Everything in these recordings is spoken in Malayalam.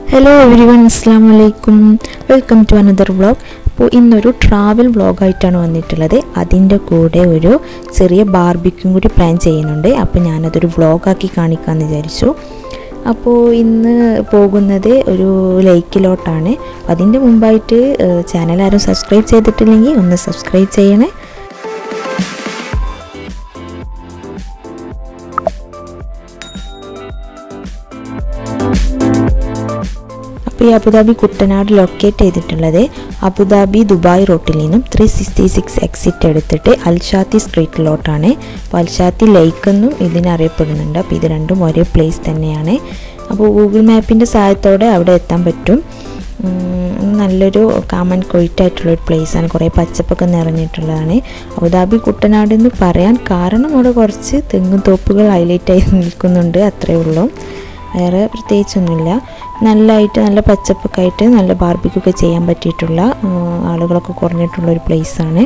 ഹലോ എവരി വൺ അസ്സാം വലൈക്കും വെൽക്കം ടു അനദർ വ്ളോഗ് അപ്പോൾ ഇന്നൊരു ട്രാവൽ വ്ളോഗായിട്ടാണ് വന്നിട്ടുള്ളത് അതിൻ്റെ കൂടെ ഒരു ചെറിയ ബാർബിക്കും കൂടി പ്ലാൻ ചെയ്യുന്നുണ്ട് അപ്പോൾ ഞാനതൊരു വ്ളോഗാക്കി കാണിക്കാമെന്ന് വിചാരിച്ചു അപ്പോൾ ഇന്ന് പോകുന്നത് ഒരു ലേക്കിലോട്ടാണ് അതിൻ്റെ മുമ്പായിട്ട് ചാനൽ ആരും സബ്സ്ക്രൈബ് ചെയ്തിട്ടില്ലെങ്കിൽ ഒന്ന് സബ്സ്ക്രൈബ് ചെയ്യണേ അപ്പോൾ ഈ അബുദാബി കുട്ടനാട് ലൊക്കേറ്റ് ചെയ്തിട്ടുള്ളത് അബുദാബി ദുബായ് റോട്ടിൽ നിന്നും ത്രീ സിക്സ്റ്റി സിക്സ് എക്സിറ്റ് എടുത്തിട്ട് അൽഷാത്തി സ്ട്രീറ്റിലോട്ടാണ് അപ്പോൾ അൽഷാത്തി ലേക്ക് എന്നും ഇതിനറിയപ്പെടുന്നുണ്ട് അപ്പോൾ ഇത് രണ്ടും ഒരേ പ്ലേസ് തന്നെയാണ് അപ്പോൾ ഗൂഗിൾ മാപ്പിൻ്റെ സഹായത്തോടെ അവിടെ എത്താൻ പറ്റും നല്ലൊരു കാമൻ കൊയ്റ്റായിട്ടുള്ളൊരു പ്ലേസാണ് കുറേ പച്ചപ്പൊക്കെ നിറഞ്ഞിട്ടുള്ളതാണ് അബുദാബി കുട്ടനാട് എന്ന് പറയാൻ കാരണം അവിടെ കുറച്ച് തെങ്ങും തോപ്പുകൾ ഹൈലൈറ്റ് ആയി നിൽക്കുന്നുണ്ട് അത്രയേ ഉള്ളൂ വേറെ പ്രത്യേകിച്ചൊന്നുമില്ല നല്ലതായിട്ട് നല്ല പച്ചപ്പൊക്കെ ആയിട്ട് നല്ല ബാർബിക്കൊക്കെ ചെയ്യാൻ പറ്റിയിട്ടുള്ള ആളുകളൊക്കെ കുറഞ്ഞിട്ടുള്ള ഒരു പ്ലേസാണ്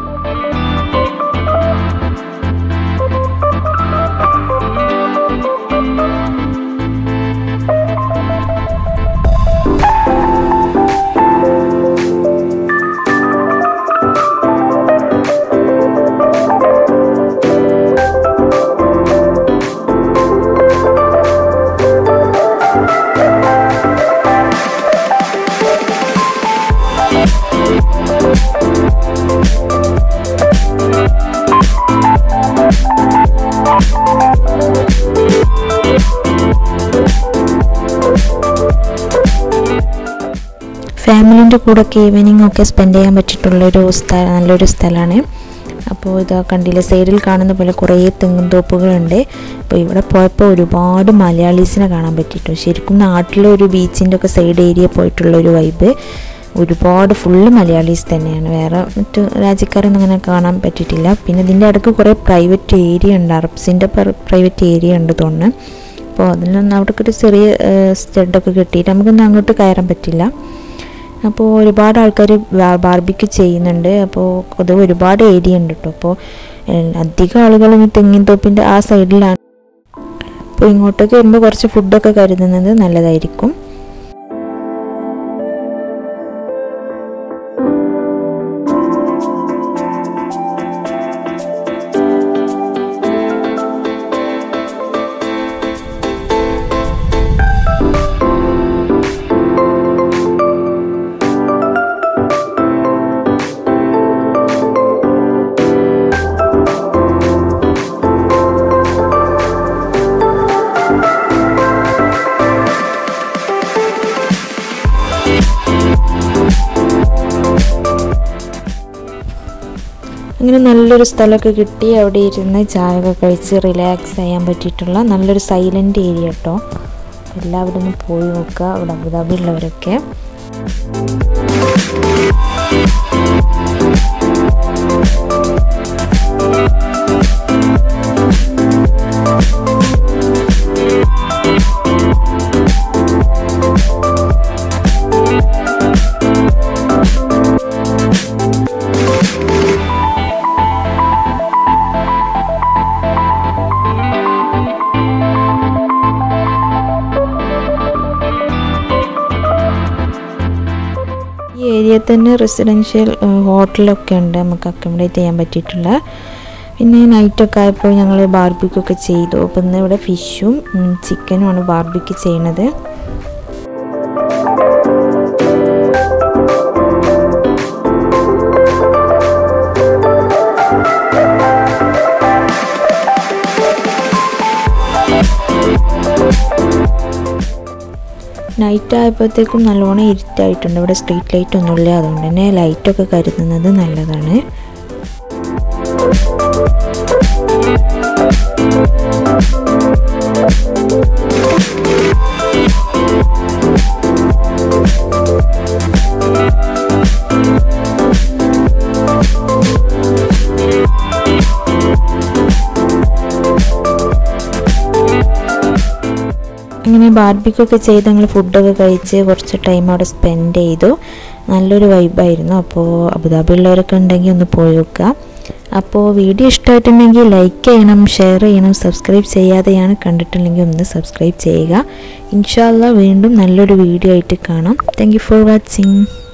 ഫാമിലിൻ്റെ കൂടെയൊക്കെ ഈവനിങ് ഒക്കെ സ്പെൻഡ് ചെയ്യാൻ പറ്റിയിട്ടുള്ളൊരു സ്ഥലം നല്ലൊരു സ്ഥലമാണ് അപ്പോൾ ഇതാ കണ്ടില്ല സൈഡിൽ കാണുന്ന പോലെ കുറേ തെങ്ങും തോപ്പുകളുണ്ട് അപ്പോൾ ഇവിടെ പോയപ്പോൾ ഒരുപാട് മലയാളീസിനെ കാണാൻ പറ്റിയിട്ടു ശരിക്കും നാട്ടിലെ ഒരു ബീച്ചിൻ്റെ ഒക്കെ സൈഡ് ഏരിയ പോയിട്ടുള്ള ഒരു വൈബ് ഒരുപാട് ഫുള്ള് മലയാളീസ് തന്നെയാണ് വേറെ മറ്റു രാജ്യക്കാരൊന്നും അങ്ങനെ കാണാൻ പറ്റിയിട്ടില്ല പിന്നെ ഇതിൻ്റെ ഇടയ്ക്ക് കുറേ പ്രൈവറ്റ് ഏരിയ ഉണ്ട് അറബ്സിൻ്റെ പ്രൈവറ്റ് ഏരിയ ഉണ്ട് തോന്നുന്നു അപ്പോൾ അതിലൊന്നും അവിടേക്ക് ഒരു ചെറിയ സ്റ്റഡൊക്കെ കിട്ടിയിട്ട് നമുക്കൊന്നും അങ്ങോട്ട് കയറാൻ പറ്റില്ല അപ്പോൾ ഒരുപാട് ആൾക്കാർ ബാർബിക്ക് ചെയ്യുന്നുണ്ട് അപ്പോൾ അത് ഒരുപാട് ഏരിയ ഉണ്ട് കേട്ടോ അപ്പോൾ അധികം ആളുകളും ഈ തെങ്ങിൻ തോപ്പിൻ്റെ ആ സൈഡിലാണ് അപ്പോൾ ഇങ്ങോട്ടേക്ക് വരുമ്പോൾ കുറച്ച് ഫുഡൊക്കെ കരുതുന്നത് നല്ലതായിരിക്കും അങ്ങനെ നല്ലൊരു സ്ഥലമൊക്കെ കിട്ടി അവിടെ ഇരുന്ന് ചായ ഒക്കെ കഴിച്ച് റിലാക്സ് ചെയ്യാൻ പറ്റിയിട്ടുള്ള നല്ലൊരു സൈലൻ്റ് ഏരിയ കേട്ടോ എല്ലാവരും ഒന്ന് പോയി നോക്കുക അവിടെ അബുദാബി ഉള്ളവരൊക്കെ ഈ ഏരിയയിൽ തന്നെ റെസിഡൻഷ്യൽ ഹോട്ടലൊക്കെ ഉണ്ട് നമുക്ക് അക്കോമഡേറ്റ് ചെയ്യാൻ പറ്റിയിട്ടുള്ള പിന്നെ നൈറ്റൊക്കെ ആയപ്പോൾ ഞങ്ങൾ ബാർബിക്കൊക്കെ ചെയ്തു അപ്പോൾ ഇന്ന് ഇവിടെ ഫിഷും ചിക്കനുമാണ് ബാർബിക്ക് ചെയ്യണത് നൈറ്റ് ആയപ്പോഴത്തേക്കും നല്ലോണം ഇരുട്ടായിട്ടുണ്ട് ഇവിടെ സ്ട്രീറ്റ് ലൈറ്റ് ഒന്നുമില്ല അതുകൊണ്ട് തന്നെ ലൈറ്റൊക്കെ കരുതുന്നത് നല്ലതാണ് അങ്ങനെ ബാർബിക്കൊക്കെ ചെയ്ത് ഞങ്ങൾ ഫുഡൊക്കെ കഴിച്ച് കുറച്ച് ടൈം അവിടെ സ്പെൻഡ് ചെയ്തു നല്ലൊരു വൈബായിരുന്നു അപ്പോൾ അബുദാബി ഉള്ളവരൊക്കെ ഉണ്ടെങ്കിൽ ഒന്ന് പോയി നോക്കുക അപ്പോൾ വീഡിയോ ഇഷ്ടമായിട്ടുണ്ടെങ്കിൽ ലൈക്ക് ചെയ്യണം ഷെയർ ചെയ്യണം സബ്സ്ക്രൈബ് ചെയ്യാതെയാണ് കണ്ടിട്ടുണ്ടെങ്കിൽ ഒന്ന് സബ്സ്ക്രൈബ് ചെയ്യുക ഇൻഷാല്ല വീണ്ടും നല്ലൊരു വീഡിയോ ആയിട്ട് കാണാം താങ്ക് യു ഫോർ വാച്ചിങ്